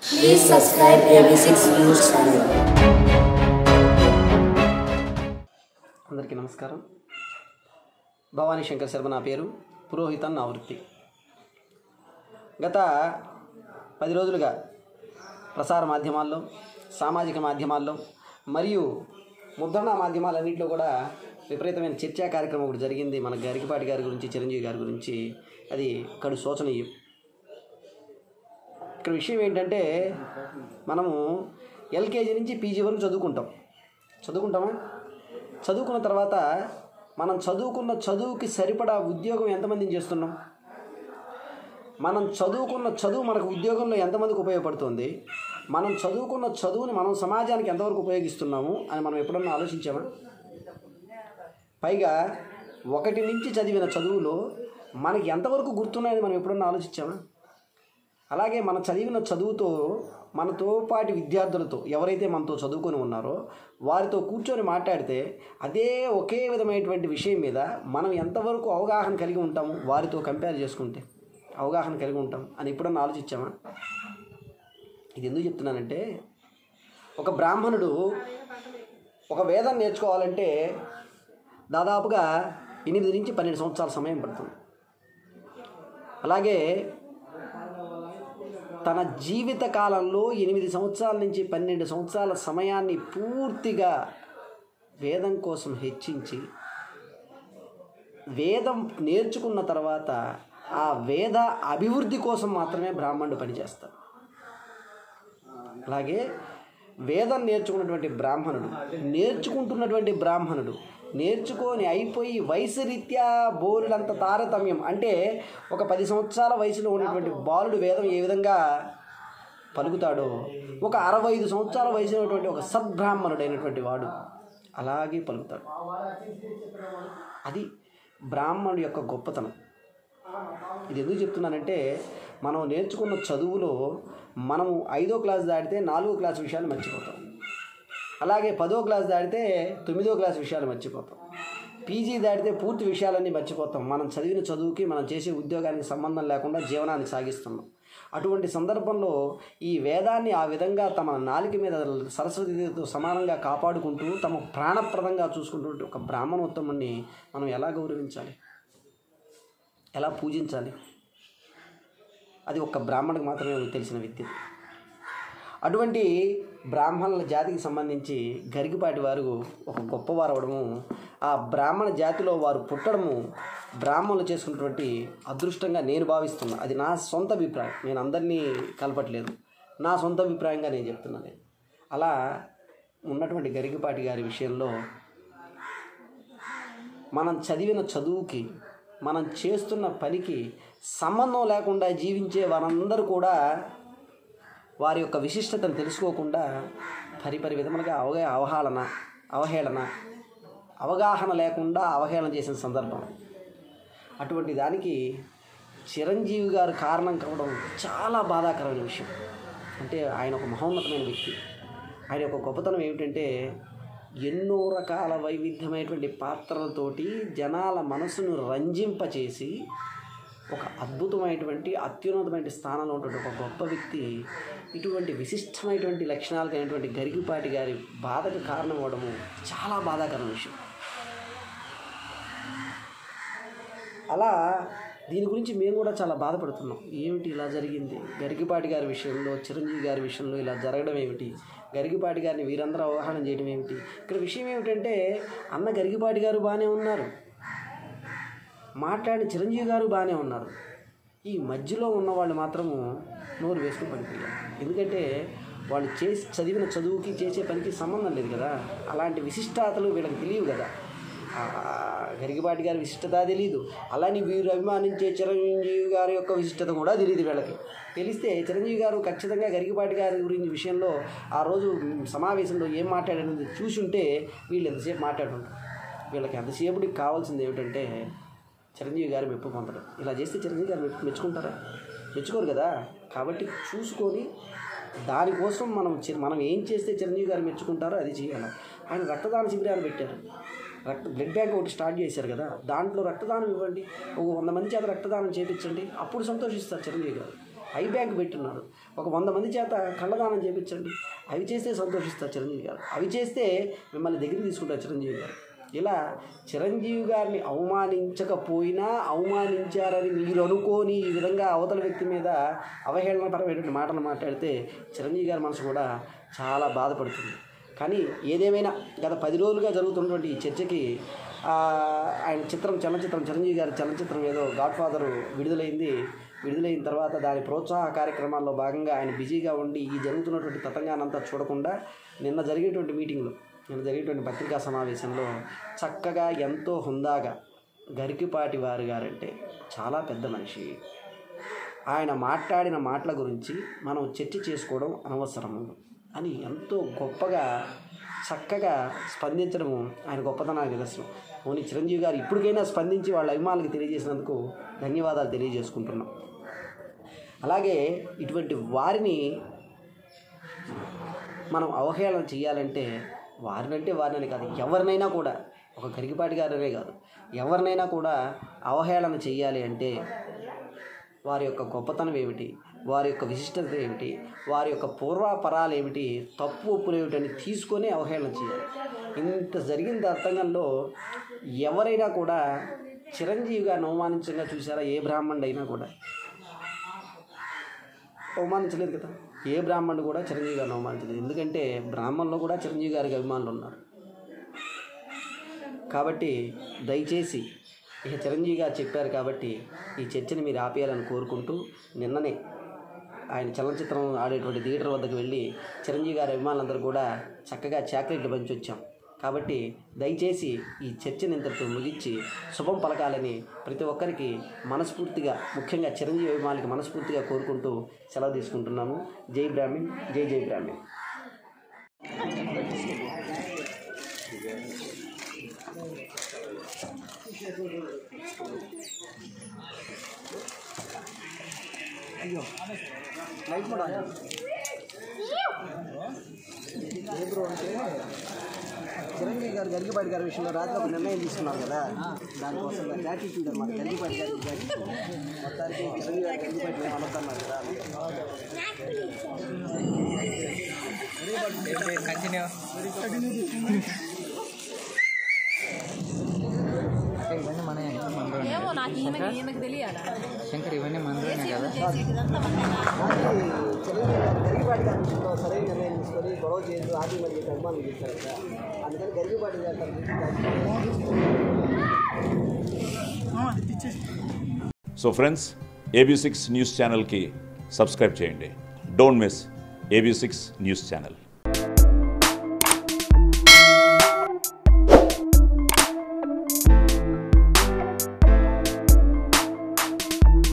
Please subscribe AB6 News channel. అందరికీ నమస్కారం భవానీ శంకర్ శర్మ నా పేరు పురోహితన్ నా వృత్తి గత పది రోజులుగా ప్రసార మాధ్యమాల్లో సామాజిక మాధ్యమాల్లో మరియు ముద్రణ మాధ్యమాలన్నింటిలో కూడా విపరీతమైన చర్చా కార్యక్రమం ఒకటి జరిగింది మన గరికపాటి గారి గురించి చిరంజీవి గారి గురించి అది కడు శోచనీయం ఇక్కడ విషయం ఏంటంటే మనము ఎల్కేజీ నుంచి పీజీ వరకు చదువుకుంటాం చదువుకుంటామా చదువుకున్న తర్వాత మనం చదువుకున్న చదువుకి సరిపడా ఉద్యోగం ఎంతమందిని చేస్తున్నాం మనం చదువుకున్న చదువు మనకు ఉద్యోగంలో ఎంతమందికి ఉపయోగపడుతుంది మనం చదువుకున్న చదువుని మనం సమాజానికి ఎంతవరకు ఉపయోగిస్తున్నాము అని మనం ఎప్పుడన్నా ఆలోచించామా పైగా ఒకటి నుంచి చదివిన చదువులో మనకి ఎంతవరకు గుర్తున్నాయని మనం ఎప్పుడన్నా ఆలోచించామా అలాగే మనం చదివిన చదువుతో మనతో పాటి విద్యార్థులతో ఎవరైతే మనతో చదువుకొని ఉన్నారో వారితో కూర్చొని మాట్లాడితే అదే ఒకే విధమైనటువంటి విషయం మీద మనం ఎంతవరకు అవగాహన కలిగి ఉంటాము వారితో కంపేర్ చేసుకుంటే అవగాహన కలిగి ఉంటాం అని ఎప్పుడన్నా ఆలోచించామా ఇది ఎందుకు చెప్తున్నానంటే ఒక బ్రాహ్మణుడు ఒక వేదం నేర్చుకోవాలంటే దాదాపుగా ఎనిమిది నుంచి పన్నెండు సంవత్సరాల సమయం పడుతుంది అలాగే తన జీవిత కాలంలో ఎనిమిది సంవత్సరాల నుంచి పన్నెండు సంవత్సరాల సమయాన్ని పూర్తిగా వేదం కోసం హెచ్చించి వేదం నేర్చుకున్న తర్వాత ఆ వేద అభివృద్ధి కోసం మాత్రమే బ్రాహ్మణుడు పనిచేస్తాడు అలాగే వేదం నేర్చుకున్నటువంటి బ్రాహ్మణుడు నేర్చుకుంటున్నటువంటి బ్రాహ్మణుడు నేర్చుకొని అయిపోయి వయసు రీత్యా బోరులంత తారతమ్యం అంటే ఒక పది సంవత్సరాల వయసులో ఉన్నటువంటి బాలుడు వేదం ఏ విధంగా పలుకుతాడో ఒక అరవై ఐదు సంవత్సరాల వయసు ఉన్నటువంటి ఒక సద్బ్రాహ్మణుడైనటువంటి వాడు అలాగే పలుకుతాడు అది బ్రాహ్మణుడి యొక్క గొప్పతనం ఇది ఎందుకు చెప్తున్నానంటే మనం నేర్చుకున్న చదువులో మనము ఐదో క్లాస్ దాటితే నాలుగో క్లాస్ విషయాలు మర్చిపోతాం అలాగే పదో క్లాస్ దాటితే తొమ్మిదో క్లాస్ విషయాలు మర్చిపోతాం పీజీ దాటితే పూర్తి విషయాలన్నీ మర్చిపోతాం మనం చదివిన చదువుకి మనం చేసే ఉద్యోగానికి సంబంధం లేకుండా జీవనాన్ని సాగిస్తున్నాం అటువంటి సందర్భంలో ఈ వేదాన్ని ఆ విధంగా తమ నాలిక మీద సరస్వతితో సమానంగా కాపాడుకుంటూ తమ ప్రాణప్రదంగా చూసుకుంటూ ఒక బ్రాహ్మణోత్తముని మనం ఎలా గౌరవించాలి ఎలా పూజించాలి అది ఒక్క బ్రాహ్మణుడికి మాత్రమే తెలిసిన విద్య అటువంటి బ్రాహ్మణుల జాతికి సంబంధించి గరికిపాటి వారు ఒక గొప్పవారు అవడము ఆ బ్రాహ్మణ జాతిలో వారు పుట్టడము బ్రాహ్మణులు చేసుకున్నటువంటి అదృష్టంగా నేను భావిస్తున్నా అది నా సొంత అభిప్రాయం నేను అందరినీ కలపట్లేదు నా సొంత అభిప్రాయంగా నేను చెప్తున్నాను నేను. అలా ఉన్నటువంటి గరికిపాటి గారి విషయంలో మనం చదివిన చదువుకి మనం చేస్తున్న పనికి సంబంధం లేకుండా జీవించే వారందరూ కూడా వారి యొక్క విశిష్టతను తెలుసుకోకుండా పరిపరి విధములుగా అవగా అవహేళన అవహేళన అవగాహన లేకుండా అవహేళన చేసిన సందర్భం అటువంటి దానికి చిరంజీవి గారు కారణం కావడం చాలా బాధాకరమైన విషయం అంటే ఆయన ఒక మహోన్నతమైన వ్యక్తి ఆయన యొక్క గొప్పతనం ఏమిటంటే ఎన్నో రకాల వైవిధ్యమైనటువంటి పాత్రలతోటి జనాల మనసును రంజింపచేసి ఒక అద్భుతమైనటువంటి అత్యున్నతమైన స్థానంలో ఉన్నటువంటి ఒక గొప్ప వ్యక్తి ఇటువంటి విశిష్టమైనటువంటి లక్షణాలు కలిగినటువంటి గరికిపాటి గారి బాధకు కారణం అవ్వడము చాలా బాధాకరమైన విషయం అలా దీని గురించి మేము కూడా చాలా బాధపడుతున్నాం ఏమిటి ఇలా జరిగింది గరికిపాటి గారి విషయంలో చిరంజీవి గారి విషయంలో ఇలా జరగడం ఏమిటి గరికిపాటి గారిని వీరందరూ అవగాహన చేయడం ఏమిటి ఇక్కడ విషయం ఏమిటంటే అన్న గరికిపాటి గారు బాగానే ఉన్నారు మాట్లాడిన చిరంజీవి గారు బాగానే ఉన్నారు ఈ మధ్యలో ఉన్న వాళ్ళు మాత్రము నోరు వేసుకుని పడిపోయారు ఎందుకంటే వాళ్ళు చేసి చదివిన చదువుకి చేసే పనికి సంబంధం లేదు కదా అలాంటి విశిష్టాతలు వీళ్ళకి తెలియవు కదా ఆ, గరికపాటి గారి విశిష్టత తెలియదు అలానే వీరు అభిమానించే చిరంజీవి గారి యొక్క విశిష్టత కూడా తెలియదు వీళ్ళకి తెలిస్తే చిరంజీవి గారు ఖచ్చితంగా గరికపాటి గారి గురించి విషయంలో ఆ రోజు సమావేశంలో ఏం మాట్లాడేది చూసి ఉంటే వీళ్ళు ఎంతసేపు మాట్లాడుంటారు వీళ్ళకి ఎంతసేపటికి కావాల్సింది ఏమిటంటే చిరంజీవి గారు మెప్పు పొందడం ఇలా చేస్తే చిరంజీవి గారు మెచ్చు- మెచ్చుకుంటారా మెచ్చుకోరు కదా కాబట్టి చూసుకొని దానికోసం మనం చి- మనం ఏం చేస్తే చిరంజీవి గారు మెచ్చుకుంటారో అది చేయాలి ఆయన రక్తదాన శిబిరాలు పెట్టారు రక్త బ్లడ్ బ్యాంక్ ఒకటి స్టార్ట్ చేశారు కదా దాంట్లో రక్తదానం ఇవ్వండి ఒక వంద మంది చేత రక్తదానం చేయించండి అప్పుడు సంతోషిస్తారు చిరంజీవి గారు ఐ బ్యాంక్ పెట్టున్నారు ఒక వంద మంది చేత కళ్ళదానం చేయించండి అవి చేస్తే సంతోషిస్తారు చిరంజీవి గారు అవి చేస్తే మిమ్మల్ని దగ్గర తీసుకుంటారు చిరంజీవి గారు ఇలా చిరంజీవి గారిని అవమానించకపోయినా అవమానించారని మీరు అనుకోని ఈ విధంగా అవతల వ్యక్తి మీద అవహేళనపరమైనటువంటి మాటలు మాట్లాడితే చిరంజీవి గారి మనసు కూడా చాలా బాధపడుతుంది కానీ ఏదేమైనా గత పది రోజులుగా జరుగుతున్నటువంటి ఈ చర్చకి ఆ, ఆయన చిత్రం చలనచిత్రం చిరంజీవి గారి చలనచిత్రం ఏదో గాడ్ ఫాదర్ విడుదలైంది విడుదలైన తర్వాత దాని ప్రోత్సాహ కార్యక్రమాల్లో భాగంగా ఆయన బిజీగా ఉండి ఈ జరుగుతున్నటువంటి తతంగానంతా చూడకుండా నిన్న జరిగేటువంటి మీటింగ్లో నిన్న జరిగేటువంటి పత్రికా సమావేశంలో చక్కగా ఎంతో హుందాగా గరికిపాటి వారి గారంటే చాలా పెద్ద మనిషి ఆయన మాట్లాడిన మాటల గురించి మనం చర్చ చేసుకోవడం అనవసరము అని ఎంతో గొప్పగా చక్కగా స్పందించడము ఆయన గొప్పతనానికి నిదర్శనం ఓని చిరంజీవి గారు ఇప్పటికైనా స్పందించి వాళ్ళ అభిమానులకు తెలియజేసినందుకు ధన్యవాదాలు తెలియజేసుకుంటున్నాం అలాగే ఇటువంటి వారిని మనం అవహేళన చేయాలంటే వారినంటే వారిని కాదు ఎవరినైనా కూడా ఒక గరికిపాటి గారనే కాదు ఎవరినైనా కూడా అవహేళన చేయాలి అంటే వారి యొక్క గొప్పతనం ఏమిటి వారి యొక్క విశిష్టత ఏమిటి వారి యొక్క పూర్వాపరాలు ఏమిటి తప్పు ఒప్పులు ఏమిటని తీసుకొని అవహేళన చేయాలి ఇంత జరిగిన తతంగంలో ఎవరైనా కూడా చిరంజీవి గారిని అవమానించగా చూసారా ఏ బ్రాహ్మణుడు అయినా కూడా అవమానించలేదు కదా ఏ బ్రాహ్మణుడు కూడా చిరంజీవి గారిని అవమానించలేదు ఎందుకంటే బ్రాహ్మణులు కూడా చిరంజీవి గారికి అభిమానులు ఉన్నారు కాబట్టి దయచేసి ఇక చిరంజీవి గారు చెప్పారు కాబట్టి ఈ చర్చని మీరు ఆపేయాలని కోరుకుంటూ నిన్ననే ఆయన చలనచిత్రం ఆడేటువంటి థియేటర్ వద్దకు వెళ్ళి చిరంజీవి గారి అభిమానులందరూ కూడా చక్కగా చాక్లెట్లు పంచి వచ్చాం కాబట్టి దయచేసి ఈ చర్చని ఇంతటితో ముగించి శుభం పలకాలని ప్రతి ఒక్కరికి మనస్ఫూర్తిగా ముఖ్యంగా చిరంజీవి అభిమానులకి మనస్ఫూర్తిగా కోరుకుంటూ సెలవు తీసుకుంటున్నాము జై బ్రాహ్మిన్ జై జై బ్రాహ్మిన్ అయ్యో లైట్ కూడా ఏ బ్రో అంటే చిరంజీవి గారు గరిగిపాటి గారి విషయంలో రాత్రి ఒక నిర్ణయం తీసుకున్నారు కదా దానికోసం గ్రాటిట్యూడ్ అనమాట గరిగిపాటి గారి gratitude. మొత్తానికి చిరంజీవి గారు గరిగిపాటి అనొద్దన్నారు కదా ఇవన్నీ మన మనలోనే ఏమో నాకు ఈమెకి ఈమెకి తెలియాలా శంకర్ ఇవన్నీ మనలోనే కదా చేసేదంతా మనమే. కానీ చిరంజీవి గారు గరిగిపాటి గారి విషయంలో సరైన నిర్ణయం తీసుకొని గొడవ చేసి ఆది మరి అభిమానులు చేశారు కదా అందుకని గరిగిపాటి గారి so friends AB six news ఛానల్కి సబ్స్క్రైబ్ చేయండి don't miss AB six news channel